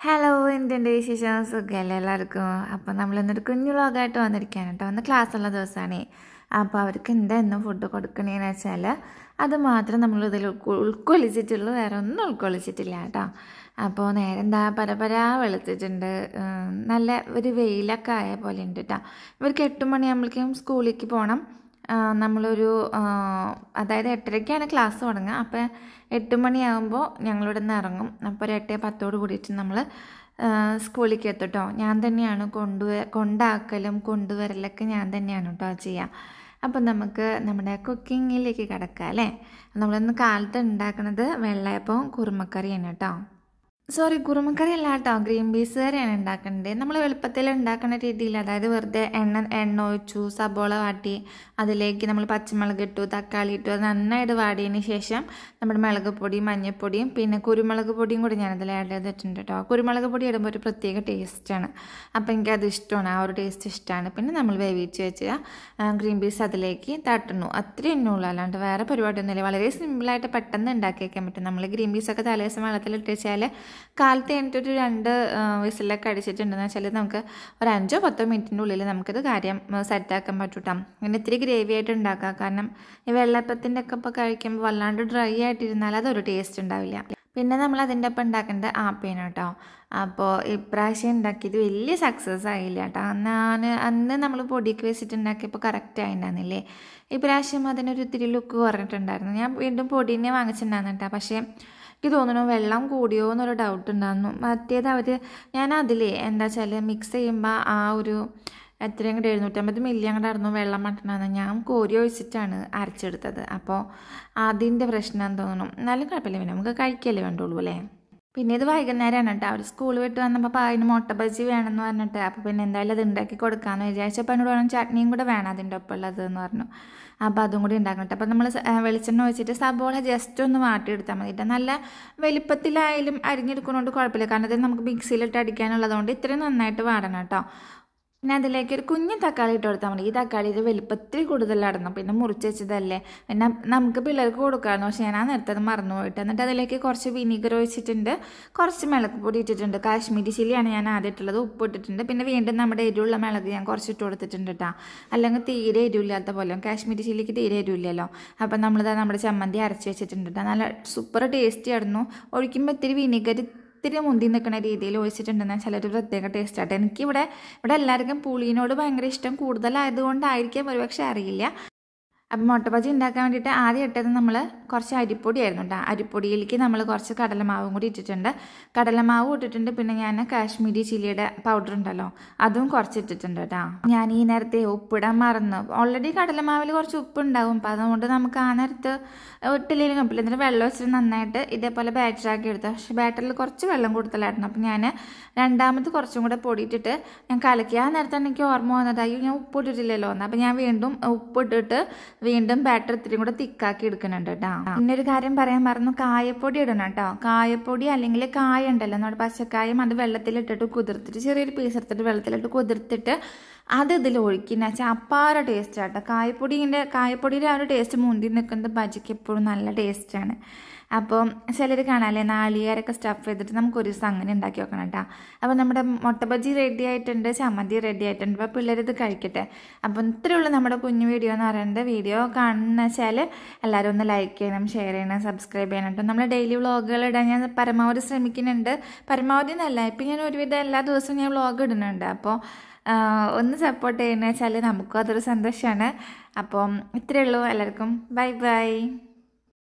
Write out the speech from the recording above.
Hello എന്തുണ്ട് വിശേഷം സുഖമല്ലേ എല്ലാവർക്കും അപ്പോൾ നമ്മളിന്നൊരു കുഞ്ഞു വ്ളോഗായിട്ട് വന്നിരിക്കുകയാണ് കേട്ടോ ഒന്ന് ക്ലാസ് ഉള്ള ദിവസമാണ് അപ്പോൾ അവർക്ക് എന്താ എന്നും ഫുഡ് കൊടുക്കണേന്ന് വെച്ചാൽ അത് മാത്രം നമ്മൾ ഇതിൽ ഉൾക്കൊള്ളിച്ചിട്ടുള്ളൂ വേറെ ഒന്നും ഉൾക്കൊള്ളിച്ചിട്ടില്ല കേട്ടോ അപ്പോൾ നേരെ എന്താ പരപരാ വെളുത്തിട്ടുണ്ട് ഉം, നല്ല ഒരു വെയിലൊക്കെ ആയ പോലെ ഉണ്ട് കേട്ടോ ഇവർക്ക് എട്ട് മണിയാകുമ്പോഴേക്കും സ്കൂളിലേക്ക് പോകണം ആ, നമ്മളൊരു ആ, അതായത് എട്ടരയ്ക്കാണ് ക്ലാസ് തുടങ്ങുക അപ്പോൾ എട്ട് മണിയാകുമ്പോൾ ഞങ്ങളിവിടെ നിന്ന് ഇറങ്ങും അപ്പോൾ ഒരു എട്ടേ പത്തോട് കൂടിയിട്ട് നമ്മൾ സ്കൂളിലേക്ക് എത്തും കേട്ടോ ഞാൻ തന്നെയാണ് കൊണ്ടുവ കൊണ്ടാക്കലും കൊണ്ടുവരലൊക്കെ ഞാൻ തന്നെയാണ് കേട്ടോ ചെയ്യുക അപ്പം നമുക്ക് നമ്മുടെ കുക്കിങ്ങിലേക്ക് കിടക്കാം അല്ലേ നമ്മളിന്ന് കാലത്ത് ഉണ്ടാക്കുന്നത് വെള്ളയപ്പവും കുറുമക്കറിയാണ് കേട്ടോ സോറി കുറുമക്കറി അല്ല കേട്ടോ ഗ്രീൻ പീസ് കറിയാണ് ഉണ്ടാക്കേണ്ടത് നമ്മൾ എളുപ്പത്തിൽ ഉണ്ടാക്കുന്ന രീതിയിൽ അതായത് വെറുതെ എണ്ണ എണ്ണ ഒഴിച്ചു സബോള വാട്ടി അതിലേക്ക് നമ്മൾ പച്ചമുളക് ഇട്ടു തക്കാളി ഇട്ടു അത് നന്നായിട്ട് വാടിയതിന് ശേഷം നമ്മുടെ മുളക് പൊടിയും മഞ്ഞൾപ്പൊടിയും പിന്നെ കുരുമുളക് പൊടിയും കൂടി ഞാനതിൽ ആഡ് ചെയ്തിട്ടുണ്ട് കേട്ടോ കുരുമുളക് പൊടി ഇടുമ്പോൾ ഒരു പ്രത്യേക ടേസ്റ്റാണ് അപ്പോൾ എനിക്കത് ഇഷ്ടമാണ് ആ ഒരു ടേസ്റ്റ് ഇഷ്ടമാണ് പിന്നെ നമ്മൾ വേവിച്ച് വെച്ച ഗ്രീൻ പീസ് അതിലേക്ക് തട്ടുന്നു അത്രയും എണ്ണുള്ളൂ അല്ലാണ്ട് വേറെ പരിപാടിയൊന്നുമില്ല വളരെ സിമ്പിളായിട്ട് പെട്ടെന്ന് ഉണ്ടാക്കി വയ്ക്കാൻ പറ്റും നമ്മൾ ഗ്രീൻ പീസൊക്കെ തലേദിവസം വെള്ളത്തിലിട്ട് വെച്ചാൽ കാലത്ത് കഴിഞ്ഞിട്ട് ഒരു രണ്ട് ആ, വിസിലൊക്കെ അടിച്ചിട്ടുണ്ടെന്ന് വെച്ചാൽ നമുക്ക് ഒരു അഞ്ചോ പത്തോ മിനിറ്റിൻ്റെ ഉള്ളിൽ നമുക്കിത് കാര്യം സെറ്റാക്കാൻ പറ്റൂട്ടോ പിന്നെ ഇത്തിരി ഗ്രേവി ആയിട്ട് ഉണ്ടാക്കാം കാരണം ഈ വെള്ളപ്പത്തിൻ്റെ ഒക്കെ ഇപ്പോൾ കഴിക്കുമ്പോൾ വല്ലാണ്ട് ഡ്രൈ ആയിട്ടിരുന്നാൽ അതൊരു ടേസ്റ്റ് ഉണ്ടാവില്ല പിന്നെ നമ്മൾ അതിൻ്റെ ഒപ്പം ഉണ്ടാക്കേണ്ടത് ആപ്പയാണ് കേട്ടോ അപ്പോൾ ഇപ്രാവശ്യം ഉണ്ടാക്കിയത് വലിയ സക്സസ് ആയില്ല കേട്ടോ ഞാൻ അന്ന് നമ്മൾ പൊടിയൊക്കെ വെച്ചിട്ട് ഉണ്ടാക്കിയപ്പോൾ കറക്റ്റ് ആയിട്ടുണ്ടായിരുന്നില്ലേ ഇപ്രാവശ്യം അതിനൊരു ഇത്തിരി ലുക്ക് കുറഞ്ഞിട്ടുണ്ടായിരുന്നു ഞാൻ വീണ്ടും പൊടിനെ വാങ്ങിച്ചിട്ടുണ്ടായിരുന്നു കേട്ടോ പക്ഷേ എനിക്ക് തോന്നുന്നു വെള്ളം കൂടിയോ എന്നൊരു ഡൗട്ട് ഉണ്ടായിരുന്നു മറ്റേത് അവർ ഞാൻ അതിലേ എന്താ വെച്ചാൽ മിക്സ് ചെയ്യുമ്പോൾ ആ ഒരു എത്രയും കൂടെ എഴുന്നൂറ്റമ്പത് മില്ലി അങ്ങോട്ടായിരുന്നു വെള്ളം മട്ടണമെന്ന് ഞാൻ കോരി ഒഴിച്ചിട്ടാണ് അരച്ചെടുത്തത് അപ്പോൾ അതിൻ്റെ പ്രശ്നം തോന്നുന്നു എന്നാലും കുഴപ്പമില്ല പിന്നെ നമുക്ക് കഴിക്കല്ലേ വേണ്ടുള്ളൂ അല്ലേ പിന്നെ ഇത് വൈകുന്നേരമാണ് കേട്ടോ അവർ സ്കൂൾ വിട്ട് വന്നപ്പോൾ പായന് മുട്ട ബജി വേണമെന്ന് പറഞ്ഞിട്ട് അപ്പോൾ പിന്നെ എന്തായാലും അത് ഉണ്ടാക്കി കൊടുക്കാമെന്ന് വിചാരിച്ചപ്പോൾ എന്നോട് പറഞ്ഞു ചട്നിയും കൂടെ വേണം അതിൻ്റെ ഒപ്പം ഉള്ളത് എന്ന് പറഞ്ഞു അപ്പോൾ അതും കൂടി ഉണ്ടാക്കണം അപ്പോൾ നമ്മൾ വെളിച്ചെണ്ണ ഒഴിച്ചിട്ട് സബോള ജസ്റ്റ് ഒന്ന് വാട്ടിയെടുത്താൽ മതി ട്ടോ. നല്ല വലിപ്പത്തിലായാലും അരിഞ്ഞെടുക്കുന്നതുകൊണ്ട് കുഴപ്പമില്ല കാരണം ഇത് നമുക്ക് മിക്സിയിലിട്ട് അടിക്കാനുള്ളതുകൊണ്ട് ഇത്രയും നന്നായിട്ട് വാടണം കേട്ടോ പിന്നെ അതിലേക്ക് ഒരു കുഞ്ഞു തക്കാളി ഇട്ട് കൊടുത്താൽ മതി ഈ തക്കാളിയുടെ വലിപ്പത്തിൽ കൂടുതലായിരുന്നു പിന്നെ മുറിച്ച് വെച്ചതല്ലേ പിന്നെ നമുക്ക് പിള്ളേർക്ക് കൊടുക്കാമായിരുന്നു പക്ഷേ ഞാൻ ആ നേരത്തെ അത് മറന്നു പോയിട്ട് എന്നിട്ട് അതിലേക്ക് കുറച്ച് വിനീഗർ ഒഴിച്ചിട്ടുണ്ട് കുറച്ച് മിളക് പൊടി ഇട്ടിട്ടുണ്ട് കാശ്മീരി ചില്ലിയാണ് ഞാൻ ആദ്യം ഇട്ടുള്ളത് ഉപ്പ് ഇട്ടിട്ടുണ്ട് പിന്നെ വീണ്ടും നമ്മുടെ എരിവുള്ള മിളക് ഞാൻ കുറച്ച് ഇട്ട് കൊടുത്തിട്ടുണ്ട് കേട്ടോ അല്ലെങ്കിൽ തീരെ എരിവില്ലാത്ത പോലെ കാശ്മീരി ചില്ലിക്ക് തീരെ എരിവില്ലല്ലോ അപ്പം നമ്മളിതാ നമ്മുടെ ചമ്മന്തി അരച്ച് വെച്ചിട്ടുണ്ട് കേട്ടോ നല്ല സൂപ്പർ ടേസ്റ്റി ആയിരുന്നു ഒഴിക്കുമ്പോൾ ഇത്തിരി വിനീഗർ ഇത്തിരി മുന്തി നിൽക്കുന്ന രീതിയിൽ ഒഴിച്ചിട്ടുണ്ടെന്ന് വെച്ചാൽ ഒരു പ്രത്യേക ടേസ്റ്റ് ആയിട്ട് എനിക്കിവിടെ ഇവിടെ എല്ലാവർക്കും പുളിയിനോട് ഭയങ്കര ഇഷ്ടം കൂടുതലായതുകൊണ്ടായിരിക്കാം ഒരുപക്ഷെ അറിയില്ല അപ്പം മുട്ടബജി ഉണ്ടാക്കാൻ വേണ്ടിയിട്ട് ആദ്യം ഇട്ടത് നമ്മൾ കുറച്ച് അരിപ്പൊടിയായിരുന്നു കേട്ടോ അരിപ്പൊടിയിലേക്ക് നമ്മൾ കുറച്ച് കടലമാവും കൂടി ഇട്ടിട്ടുണ്ട് കടലമാവും ഇട്ടിട്ടുണ്ട് പിന്നെ ഞാൻ കാശ്മീരി ചില്ലിയുടെ പൗഡർ ഉണ്ടല്ലോ അതും കുറച്ച് ഇട്ടിട്ടുണ്ട് കേട്ടോ ഞാൻ ഈ നേരത്തെ ഉപ്പിടാൻ മറന്നു ഓൾറെഡി കടലമാവിൽ കുറച്ച് ഉപ്പ് ഉണ്ടാവും അപ്പം അതുകൊണ്ട് നമുക്ക് ആ നേരത്ത് ഇട്ടില്ലെങ്കിൽ കുഴപ്പമില്ല എന്നിട്ട് വെള്ളം വെച്ചിട്ട് നന്നായിട്ട് ഇതേപോലെ ബാറ്ററാക്കി എടുത്തു പക്ഷേ ബാറ്ററിൽ കുറച്ച് വെള്ളം കൊടുത്തലായിരുന്നു അപ്പം ഞാൻ രണ്ടാമത് കുറച്ചും കൂടെ പൊടിയിട്ടിട്ട് ഞാൻ കലക്കി ആ നേരത്താണ് എനിക്ക് ഓർമ്മ വന്നത് അയ്യോ ഞാൻ ഉപ്പ് ഇട്ടിട്ടില്ലല്ലോ എന്ന് അപ്പം ഞാൻ വീണ്ടും ഉപ്പ് ഇട്ടിട്ട് വീണ്ടും ബാറ്റർ ഇത്തിരി കൂടെ തിക്കാക്കി എടുക്കുന്നുണ്ട് കേട്ടോ പിന്നെ ഒരു കാര്യം പറയാൻ മറന്നു കായപ്പൊടി ഇടണം കേട്ടോ കായപ്പൊടി അല്ലെങ്കിൽ കായ ഉണ്ടല്ലോ നമ്മുടെ പച്ചക്കായം അത് വെള്ളത്തിലിട്ടിട്ട് കുതിർത്തിട്ട് ചെറിയൊരു പീസ് എടുത്തിട്ട് വെള്ളത്തിലിട്ട് കുതിർത്തിട്ട് അത് ഇതിൽ ഒഴിക്കുന്ന വെച്ചാൽ അപ്പാര ടേസ്റ്റ് ആട്ടോ കായപ്പൊടിൻ്റെ കായപ്പൊടിയുടെ ആ ഒരു ടേസ്റ്റ് മുന്തി നിൽക്കുന്നത് ബജിക്ക് എപ്പോഴും നല്ല ടേസ്റ്റാണ് അപ്പം ചിലർ കാണാല്ലേ നാളികേരൊക്കെ സ്റ്റഫ് ചെയ്തിട്ട് നമുക്ക് ഒരു ദിവസം അങ്ങനെ ഉണ്ടാക്കി വെക്കണം കേട്ടോ അപ്പോൾ നമ്മുടെ മുട്ട ബജി റെഡി ആയിട്ടുണ്ട് ചമ്മന്തി റെഡി ആയിട്ടുണ്ട് അപ്പോൾ പിള്ളേർ ഇത് കഴിക്കട്ടെ അപ്പം ഇത്രയുള്ള നമ്മുടെ കുഞ്ഞു വീഡിയോ എന്ന് പറയുന്നത് വീഡിയോ കാണുന്ന വെച്ചാൽ എല്ലാവരും ഒന്ന് ലൈക്ക് ചെയ്യണം ഷെയർ ചെയ്യണം സബ്സ്ക്രൈബ് ചെയ്യണം കേട്ടോ നമ്മൾ ഡെയിലി വ്ളോഗുകൾ ഇടാൻ ഞാൻ പരമാവധി ശ്രമിക്കുന്നുണ്ട് പരമാവധി എന്നല്ല ഇപ്പം ഞാൻ ഒരുവിധം എല്ലാ ദിവസവും ഞാൻ വ്ളോഗ് ഇടുന്നുണ്ട് അപ്പോൾ ആഹ് ഒന്ന് സപ്പോർട്ട് ചെയ്യുന്ന വെച്ചാൽ നമുക്കും അതൊരു സന്തോഷമാണ് അപ്പം ഇത്രയേ ഉള്ളൂ എല്ലാവർക്കും ബൈ ബൈ